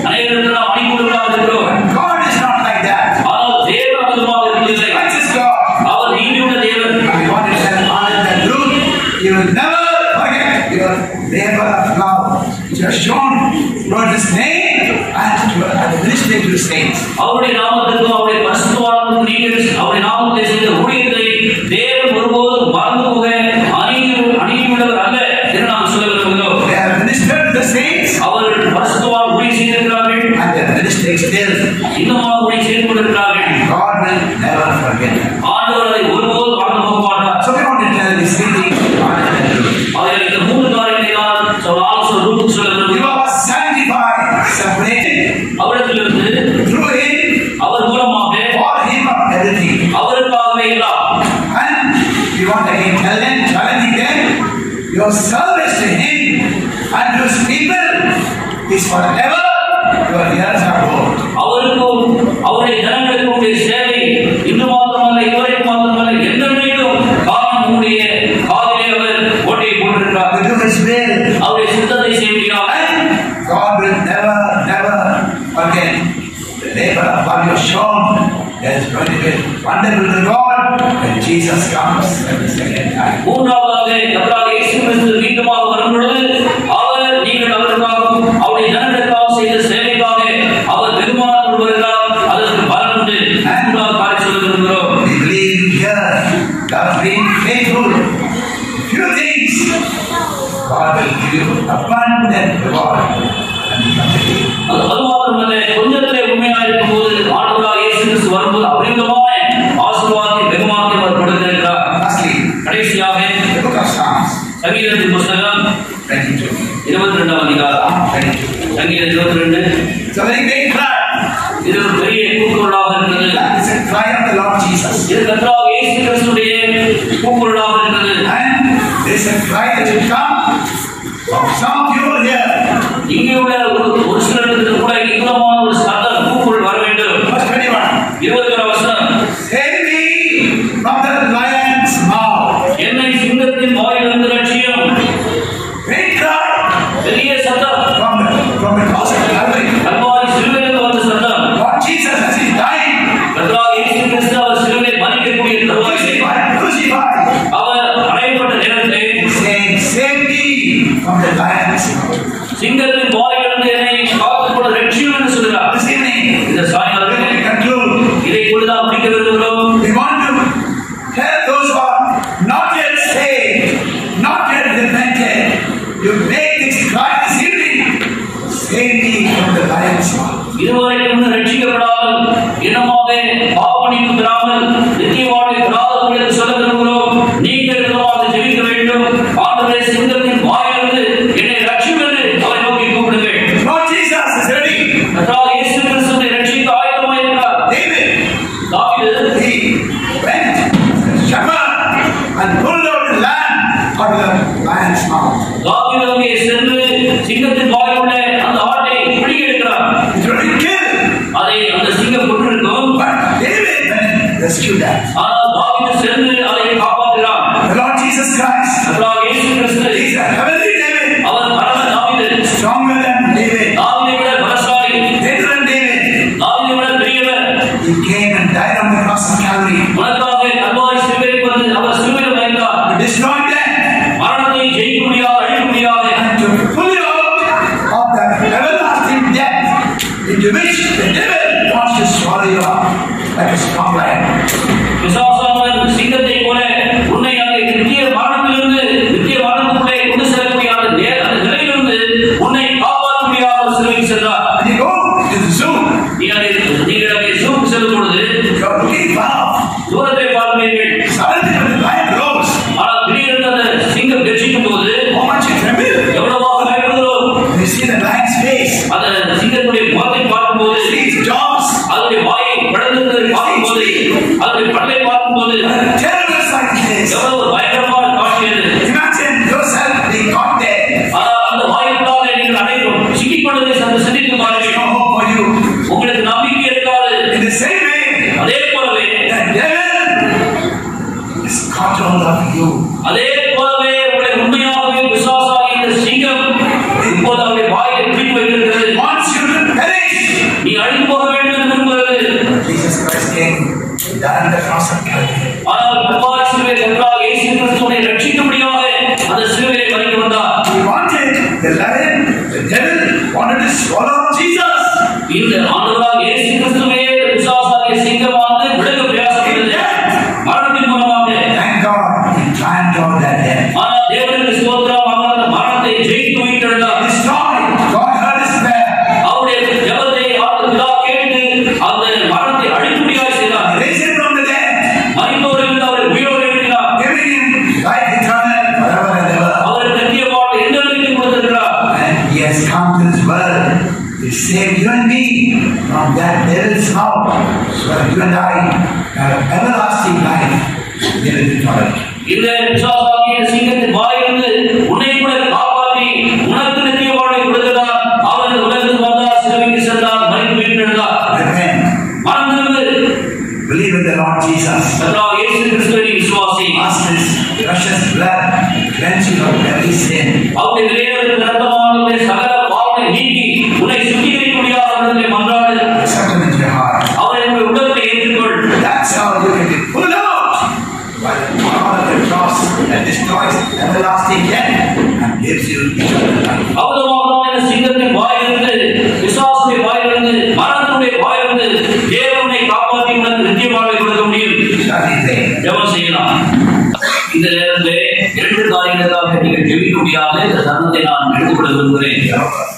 to the saints. அவருடைய நாமத்திற்கும் அவருடைய பரிசுத்தவானுக்கும் நீங்கள் அவருடைய நாமத்தை செய்த ஊழியத்தை தேவன் ஒருபோதும் மறந்து போக அநீதி அநீதியுள்ளவர் அல்ல என்று நாம் சொல்ல விரும்புகிறோம் They have ministered to the saints அவர்கள் பரிசுத்தவான் ஊழியம் செய்திருக்கிறார்கள் and they are ministering still. இன்னுமாக ஊழியம் செய்து கொண்டிருக்கிறார்கள் God will never forget them. ஆண்டவர் அதை ஒருபோதும் மறந்து போக மாட்டார் So we want to tell these three things God can do. அவர் இந்த மூன்று காரியங்களை நான் சொல்ல ஆலோசனை ரூபுக்கு சொல்ல You விரும்புகிறோம் are sanctified, separated அவரிடத்திலிருந்து through Him, அவர் மூலமாக for Him of everything. அவருக்காகவே எல்லாம் And we want to again tell them, challenging them, your service to Him and to His people is forever. Your years are old. அவருக்கும் அவருடைய ஜனங்களுக்கும் உடைய சேவை இன்று மாத்திரமல்ல இதுவரைக்கும் மாத்திரமல்ல என்றென்றைக்கும் காலம் உங்களுடைய காதிலே அவர் ஓட்டையை போட்டிருக்கிறார் To do His will. அவருடைய சித்தத்தை செய்ய முடியாது And God will never, never forget the labor of God you have shown. There is going to be wonderful reward when Jesus comes at the second time. மூன்றாவதாக கர்த்தராகிய இயேசு கிறிஸ்து மீண்டுமாக வரும் பொழுது அவர் நீங்கள் அவருக்காகவும் அவருடைய ஜனங்களுக்காக செய்த சேவைக்காக அவர் வெகுமானம் வருகிறார் அதற்கு பலன் உண்டு மூன்றாவது காரியம் சொல்ல விரும்புகிறோம் We believe here, God being faithful. Few things, God will give you abundant reward. And you come to Him. அது அது மாத்திரமல்ல கொஞ்சத்திலே உண்மையாக இருக்கும் போது ஆண்டவராக இயேசு கிறிஸ்து வரும்போது அபரிதமான ஆசீர்வாதத்தை வெகுமானத்தை அவர் கொடுத்திருக்கிறார் Lastly, கடைசியாக the book of Psalms, சங்கீதத்தின் புஸ்தகம் 22. இருபத்தி ரெண்டாம் அதிகாரம் Psalm 22. சங்கீதம் இருபத்தி ரெண்டு It's a very great cry. இது ஒரு பெரிய கூக்குரலாக இருக்கிறது That is a cry of the Lord Jesus. இது கர்த்தராக இயேசு கிறிஸ்துடைய கூக்குரலாக இருக்கிறது And there is a cry that will come from some of you here. இங்கே உள்ள ஒரு ஒரு சிலருக்கு கூட இவ்வளமான ஒரு சத்தம் கூக்குரல் வர வேண்டும் Verse 21. இருபத்தி ஒரு வசனம் Save me from the lion's mouth. என்னை சிங்கத்தின் வாயிலிருந்து ரட்சியும் Great cry பெரிய சத்தம் from the, from the cross of Calvary. Kalvari சிலுவையிலிருந்து வந்த சத்தம் Lord Jesus, as He died, கர்த்தராக இயேசு கிறிஸ்து அவர் சிலுவை மறிக்கக்கூடிய தருவாயிலே crucified, crucified, அவர் அறையப்பட்ட நேரத்திலே saying, Save me from the lion's mouth. சிங்கத்தின் வாயிலிருந்து என்னை காத்துக்கொள்ள ரட்சியும் என்று சொல்கிறார் This evening, இந்த we சாயங்காலத்தில் will conclude. இதை கொண்டுதான் முடிக்க விரும்புகிறோம் We want to tell those who are not yet saved, not yet repented, you make this cry this evening. Save me from the lion's mouth. இதுவரைக்கும் இன்னும் ரட்சிக்கப்படாமல் இனமாக பாவமணிக்கு பெறாமல் நித்திய வாழ்வை பெறாதவர்கள் என்று சொல்ல விரும்புகிறோம் நீங்கள் விதமாக ஜெபிக்க வேண்டும் ஆண்டவரே சிங்கத்தின் வாயிலிருந்து என்னை ரட்சியும் என்று அவரை நோக்கி கூப்பிடுங்கள் Lord Jesus is ready. கர்த்தராகிய இயேசு கிறிஸ்துவை ரட்சிக்க ஆயத்தமாயிருக்கிறார் David, தாவீது he went as a shepherd and pulled out the lamb out of the lion's mouth. தாவீது அங்கே சென்று சிங்கத்தின் வாயிலுள்ள அந்த ஆட்டை பிடிக்க எடுக்கிறார் It would be killed, அதை அந்த சிங்கம் கொண்டிருக்கும் but David went and rescued that. ஆனால் தாவீது சென்று அதை காப்பாற்றுகிறார் The Lord Jesus Christ, கர்த்தராகிய இயேசு கிறிஸ்து He's a heavenly David, அவர் பரம தாவீது stronger than David, தாவீதை விட பலசாலி greater than David. தாவீதை விட பெரியவர் He came and died on the cross of Calvary உனக்காக கல்வாரி சிலுவையில் வந்து அவர் சிலுவையில் மறைந்தார் to destroy death மரணத்தை ஜெயிக்க முடியாது அழிக்க முடியாது and to pull you out of that everlasting death into which the devil wants to swallow you up like a strong lion. பிசாசானவன் சிங்கத்தை போல உன்னை அங்கே நித்திய மரணத்திலிருந்து நித்திய மரணத்துக்குள்ளே கொண்டு செல்லக்கூடிய அந்த நே- அந்த நிலையிலிருந்து உன்னை காப்பாற்ற முடியாத சிலுவைக்கு சென்றார் And you go to the zoo, நீ அதை நீங்கள் அங்கே ஜூக்கு செல்லும் பொழுது you're looking far. தூரத்தை பார்ப்பீர்கள் Suddenly when the lion rose, ஆனால் திடீரென்று அந்த சிங்கம் கட்சிக்கும் போது how much you tremble. எவ்வளவாக பயப்படுகிறோம் When you see the lion's face, அந்த சிங்கத்துடைய முகத்தை பார்க்கும்போது see its jaws, அதனுடைய வாயை பிளந்திருந்ததை பார்க்கும்போது அதனுடைய பல்லை பார்க்கும்போது what a terrible sight it is. எவ்வளவு ஒரு பயங்கரமான காட்சி அது Imagine yourself being caught there. ஆனால் அந்த வாய்ப்புகளாக நீங்கள் அனைவரும் சிக்கிக்கொண்டதை சற்று சிந்தித்து No பாருங்கள் hope for you. உங்களுக்கு நம்பிக்கை இருக்காது In the same way, அதே போலவே the devil is caught hold of you. அதே போலவே உங்களை உண்மையாகவே விசுவாசாகி இந்த சிங்கம் இப்போது அவருடைய வாயை பிடித்து வைத்திருக்கிறது wants you to perish. நீ அழிந்து போக வேண்டும் என்று விரும்புகிறது Jesus Christ came, he died on the cross of Calvary. ஆனால் கல்வாரி சிலுவை ஒன்றாக இயேசு கிறிஸ்துவை ரட்சிக்கும்படியாக அந்த சிலுவையை மறிக்க வந்தார் He wanted the lion, the devil wanted to swallow Jesus. இந்த ஆண்டவராக கர்த்தராகிய இயேசு கிறிஸ்துவே விசுவாசாகிய சிங்கமானது விலக பிரயாசப்பட்டது மரணத்தின் மூலமாக Thank God he triumphed over that death. ஆனால் தேவனுக்கு ஸ்தோத்திரம் அவர் அந்த மரணத்தை ஜெயித்து உயிர்த்தெழுந்தார் Destroyed. God heard his prayer. அவருடைய ஜெபத்தை அவர் பிதா கேட்டு அந்த மரணத்தை அழிக்கும்படியாக செய்தார் Raised him from the dead. மறித்தோரிலிருந்து அவரை உயிரோடு எழுப்பினார் Giving him life eternal forever and ever. அவர் நித்திய வாழ்வு எந்த வரைக்கும் கொடுத்திருக்கிறார் And he has come to this world to save you and me from that devil's house. So that you and I have everlasting life. Give it eternal. இந்த விசுவாசாகிய சிங்கத்தின் வாயிலிருந்து உன்னை கூட காப்பாற்றி உனக்கு நித்திய வாழ்வை கொடுக்கிறார் அவர் இந்த உலகத்துக்கு வந்தார் சிலுவைக்கு சென்றார் மறித்து உயிர்த்தெழுந்தார் Repent. மறந்திருந்து Believe in the Lord Jesus. கர்த்தராகிய இயேசு கிறிஸ்துவின் விசுவாசி Ask his precious blood to cleanse you of every sin. அவருடைய இளையவருக்கு ரத்தமானவருடைய சகல பாவனை நீக்கி உன்னை சுத்திகரிக்க முடியாத இடத்திலே மன்றாடு Accept him into your heart. அவரை உங்கள் உள்ளத்தை ஏற்றுக்கொள் That's how you can be pulled out by the power of the cross that destroys everlasting death and gives you eternal life. அவ்வளவாக இந்த சிங்கத்தின் வாயிலிருந்து விசுவாசத்தின் வாயிலிருந்து மரணத்தினுடைய வாயிலிருந்து தேவனை காப்பாற்றி உனக்கு நித்திய வாழ்வை கொடுக்க முடியும் Shall we pray? ஜெபம் செய்யலாம் இந்த நேரத்திலே இரண்டு காரியங்களுக்காக நீங்கள் ஜெபிக்க முடியாத இந்த தருணத்தை நான் எடுத்துக்கொள்ள விரும்புகிறேன்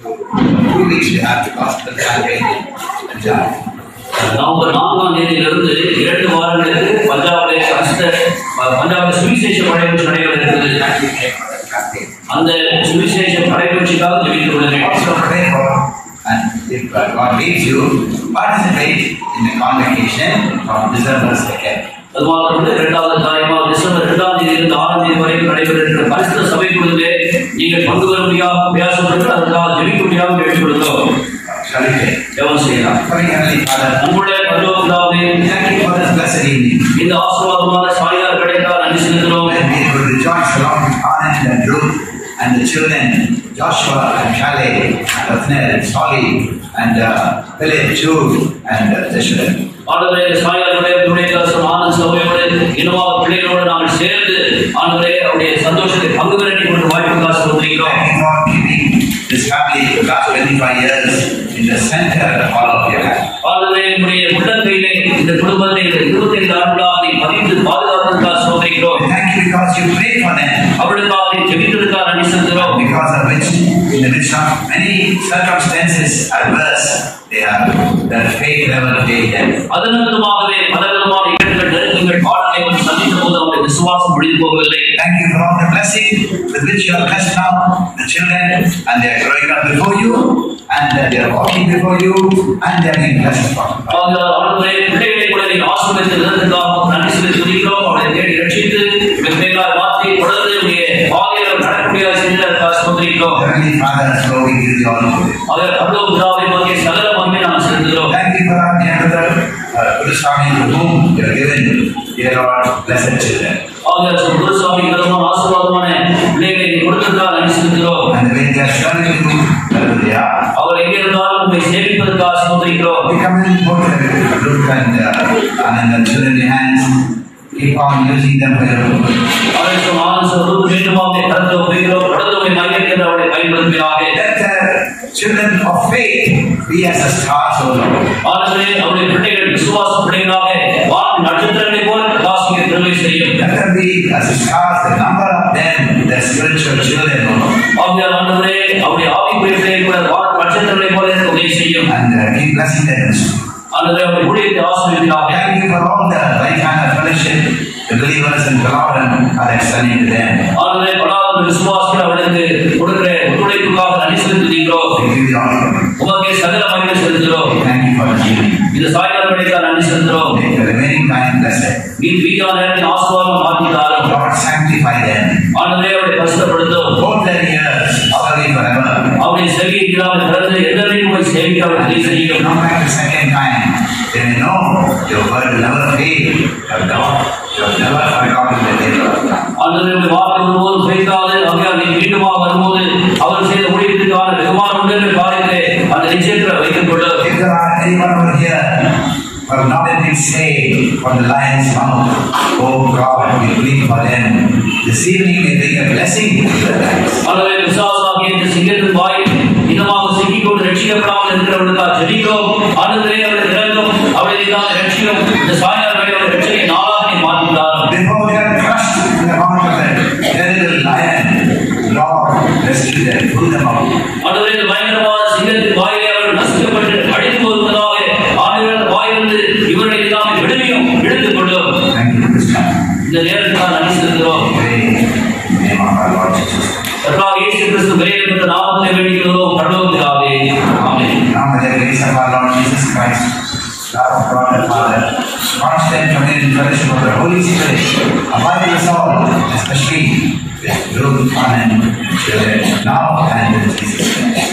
Two weeks we have the gospel campaign in Punjab. November நான்காம் தேதியிலிருந்து இரண்டு வாரங்களுக்கு பஞ்சாபுடைய கஷ்ட பஞ்சாபுடைய சுவிசேஷ படைபட்சி நடைபெற இருக்கிறது And we pray for the campaign. அந்த சுவிசேஷ படைபட்சிக்காக ஜெபித்துக் கொள்கிறேன் Also pray for, and if uh, God leads you, participate in the convocation of December 2nd. அது மாத்திரமல்ல இரண்டாவது காரியமாக டிசம்பர் இரண்டாம் தேதி இருந்து ஆறாம் தேதி வரைக்கும் நடைபெறுகின்ற பரிசுத்த சபை குழுவிலே நீங்கள் பங்கு பெற முடியாமல் பிரயாசப்பட்டு அதற்காக ஜெபிக்க முடியாமல் கேட்டுக் கொடுத்தோம் Shall we pray? ஜெபம் செய்யலாம் Heavenly Heavenly Father, நம்முடைய பரலோகப்பிதாவே, thank you for this blessed evening. இந்த ஆசீர்வாதமான சாயார் கிடைத்தால் நன்றி செலுத்துகிறோம் And we could rejoice along with Anand and Ruth and the children, Joshua and Calais, and Othniel and Solly, and uh, Philip, Jude, and uh, Jeshurun. ஆண்டவரே சாயாருடைய துணைக்கரசம் ஆனந்த் சபையோடு இனமாக பிள்ளைகளோடு நாங்கள் சேர்ந்து ஆண்டவரே அவருடைய சந்தோஷத்தை பங்கு பெற கொண்டு வாய்ப்புக்காக சொல்கிறோம் Thank you for keeping this family for the last 25 years in the center of all of your life. ஆண்டவரே உடைய உள்ளங்கையிலே இந்த குடும்பத்தை இந்த இருபத்தைந்து ஆண்டுகளாக நீ பதிந்து பாதுகாத்ததுக்காக சோதரிக்கிறோம் Thank you because you prayed for them, அவர்களுக்காக நீ ஜெபித்ததுக்காக நன்றி செலுத்துகிறோம் because of which, in the midst of many circumstances adverse, they are, their faith never failed them. அது நிமித்தமாகவே பலவிதமான இடர்கள் நெருக்கங்கள் பாடங்களை வந்து சந்தித்த போது அவருடைய விசுவாசம் முடிந்து போகவில்லை Thank you for all the blessing with which you have blessed now the children, and they are growing up before you, and they are walking before you, and they are being blessed from you. ஆகையால் ஆண்டவரே பிள்ளைகளை கூட நீ ஆசீர்வதித்து விதத்துக்காக நன்றி செலுத்துகிறோம் அவரை தேடி ரட்சித்து வெவ்வேறாய் மாற்றி தொடர்ந்து உடைய பாதையில் நடக்கக்கூடிய செஞ்சதற்காக சோதரிக்கிறோம் Heavenly Father, so we give you all the glory. அவர் அவ்வளோ பிதாவை பற்றிய சகல மகிமை நாம் செலுத்துகிறோம் Thank you for our dear brother, uh, Guruswami, to whom you have given, dear Lord, blessed children. ஆகையால் குருசாமி விதமான ஆசீர்வாதமான பிள்ளைகளை நீ கொடுத்ததற்காக நன்றி செலுத்துகிறோம் And the way they are serving you, wherever they are, அவர் எங்கே இருந்தாலும் உண்மை சேமிப்பதற்காக சோதரிக்கிறோம் we commend both uh, Ruth and uh, Anand and children in your hands. Keep on using them for your purpose. அவருக்கு ஆனந்த சொரூபம் மீண்டுமாக கடந்து உபயோகிறோம் கடந்து உண்மை மையத்தில் அவரை பயன்படுத்துகிறாக Let the children of faith be as a star, so Lord. ஆனந்தே அவருடைய பிள்ளைகள் விசுவாச பிள்ளைகளாக வான் நட்சத்திரங்களை போல பிரகாசிக்க திருவை செய்யும் Let them be as stars, the number of them, the spiritual children, O Lord. ஆகியால் ஆண்டவரே அவருடைய ஆவிக்குரிய பிள்ளைகளை கூட வான் நட்சத்திரங்களை போல இருக்க உதவி செய்யும் And uh, keep blessing them. ஆண்டவரே அவருடைய ஊழியத்தை ஆசிரியர்களாக Thank you for all the right kind of fellowship the believers in Balavan are extending to them. ஆண்டவரே பலாவது விசுவாசிகள் அவர்களுக்கு கொடுக்கிற ஒத்துழைப்புக்காக நன்றி செலுத்துகிறோம் We give you all the glory. உமக்கே சகல மகிமை செலுத்துகிறோம் Thank you for the evening. இந்த சாயங்காலம் கிடைக்க நன்றி செலுத்துகிறோம் Make the remaining time blessed. நீ வீட்டான நேரத்தில் ஆசீர்வாதம் மாற்றினாலும் Lord, sanctify them. ஆண்டவரே அவரை கஷ்டப்படுத்தும் Both their ears, hourly forever. அவருடைய செவியை இல்லாமல் திறந்து எந்தவரையும் போய் சேமிக்க அவர் உதவி செய்யும் Come back the second time. They may know your word will never fail. Your God, you have never forgotten the day of God. ஆண்டவருடைய வார்த்தை ஒருபோது பெய்தாது ஆகையால் நீ மீண்டுமாக வரும்போது அவர் செய்த ஊழியத்துக்கான வெகுமானம் உண்டு என்ற காரியத்தை அந்த நிச்சயத்தில் வைத்துக் கொள்ள If there are anyone over here who have not yet been saved from the lion's mouth, oh God, we plead for them. This evening may bring a blessing to their lives. ஆண்டவரே விசுவாசாகிய இந்த சிங்கத்தின் வாயில் இன்னமாக சிக்கிக் கொண்டு ரட்சிக்க ரட்சிக்கப்படாமல் இருக்கிறவர்களுக்காக ஜெபிக்கிறோம் ஆனந்தரே அவர்களை இறங்கும் அவளை இல்லாத ரட்சியும் இந்த சாயங்கால வேலையோட ரட்சியை நாளாக நீ மாற்றுகிறார் Before they are crushed in the mouth of the terrible lion, Lord, rescue them, pull them out. ஆண்டவரே இந்த பயங்கரமான சிங்கத்தின் வாயிலே அவர்கள் நசுக்கப்பட்டு அழிந்து போவதாக ஆண்டவர் வாயிலிருந்து இவர்களை இல்லாமல் விடுவியும் எடுத்துக் கொள்ளும் Thank you this time. இந்த நேரத்துக்காக நன்றி செலுத்துகிறோம் Pray in the name of our Lord Jesus. கர்த்தராகிய இயேசு கிறிஸ்து விரைவில் இந்த நாமத்தை வேண்டிக்கிறோம் பரலோகத்திலாவே ஆமென் Now may the grace of our Lord Jesus Christ, love of God the Father, constant communion and fellowship of the Holy Spirit, abide with us all, especially with Ruth, Anand, Jared, now and in Jesus' name.